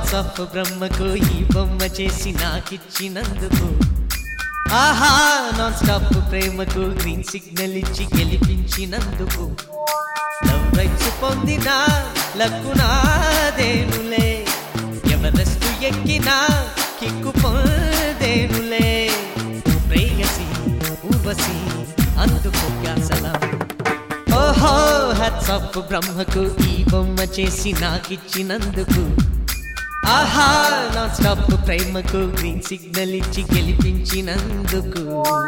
hats off బ్రహ్మకు ఈ బొమ్మ చేసి నాకిచ్చినందుకు ఆహా నాన్ స్టాప్ ప్రేమకు గ్రీన్ సిగ్నల్ ఇచ్చి గెలిపించినందుకు లవ్ రైట్స్ పొందిన లక్కునాదేనులే ఎవరెస్ట్ ఎక్కినా కిక్కు పొందేనులే ప్రేయసి ఊర్వశి అందుకు సలాం ఓహో హ్యాట్సాఫ్ బ్రహ్మకు ఈ బొమ్మ చేసి నాకిచ్చినందుకు ఆహా నా స్టాప్ ప్రేమకు గ్రీన్ సిగ్నల్ ఇచ్చి గెలిపించినందుకు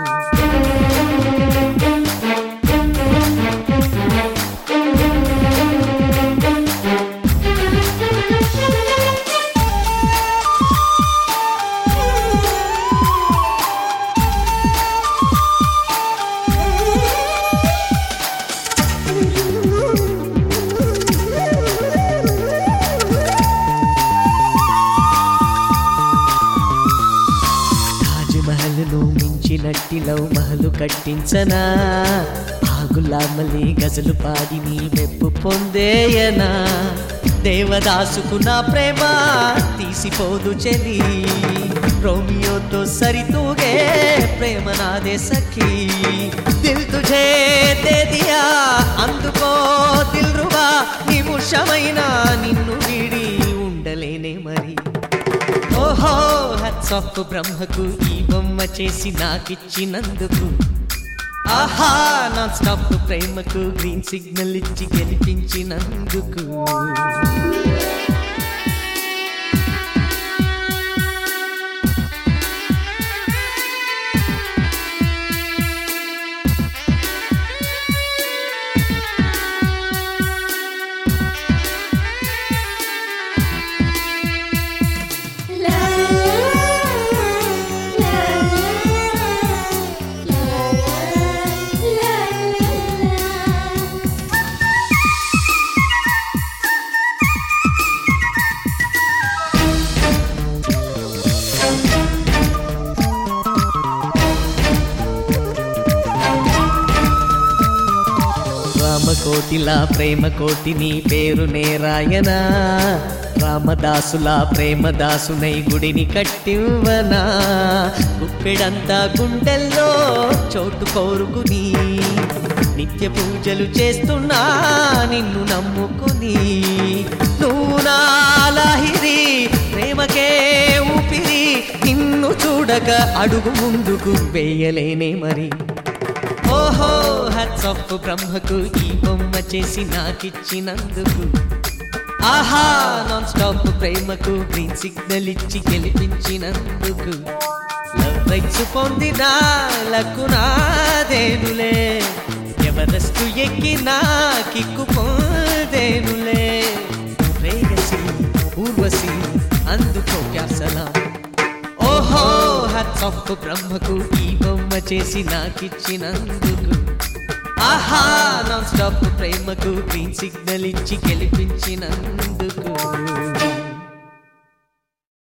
తాజ్ మహల్ను మించినట్టి లవ్ మహలు కట్టించనా ఆగులామలి గజలు పాడి నీ మెప్పు పొందేయనా దేవదాసుకు నా ప్రేమ తీసిపోదు చెలి రోమియోతో సరితూగే ప్రేమ నాదే సఖీ దిల్ తుఝే దే దియా అందుకో దిల్ రువా నిముషమైన నిన్ను వీడి ఉండలేనే మరి ఓహో హ్యాట్స్ ఆఫ్ బ్రహ్మకు ఈ బొమ్మ చేసి నాకిచ్చినందుకు ఆహా నాన్ స్టాప్ ప్రేమకు గ్రీన్ సిగ్నల్ ఇచ్చి గెలిపించినందుకు La la la la రామకోటిలా ప్రేమ కోటి నీ పేరు నేరాయనా రామదాసులా ప్రేమదాసునై గుడిని కట్టివ్వనా గుప్పెడంతా గుండెల్లో చోటు కోరుకుని నిత్య పూజలు చేస్తున్నా నిన్ను నమ్ముకుని నువ్వు నా లాహిరి ప్రేమకే ఊపిరి నిన్ను చూడక అడుగు ముందుకు వేయలేనే మరి ఓహో హ్యాట్స్ ఆఫ్ బ్రహ్మకు ఈ బొమ్మ చేసి నాకిచ్చినందుకు ఆహా నాన్ స్టాప్ ప్రేమకు గ్రీన్ సిగ్నల్ ఇచ్చి గెలిపించినందుకు లవ్ రైట్స్ పొందిన లక్కునాదేనులే ఎవరెస్ట్ ఎక్కినా కిక్కు పొందేనులే ప్రేయసి ఊర్వశి అందుకో సలాం ఓహో హ్యాట్స్ ఆఫ్ బ్రహ్మకు ఈ బొమ్మ చేసి నాకిచ్చినందుకు ఆహా నాన్ స్టాప్ ప్రేమకు గ్రీన్ సిగ్నల్ ఇచ్చి గెలిపించినందుకు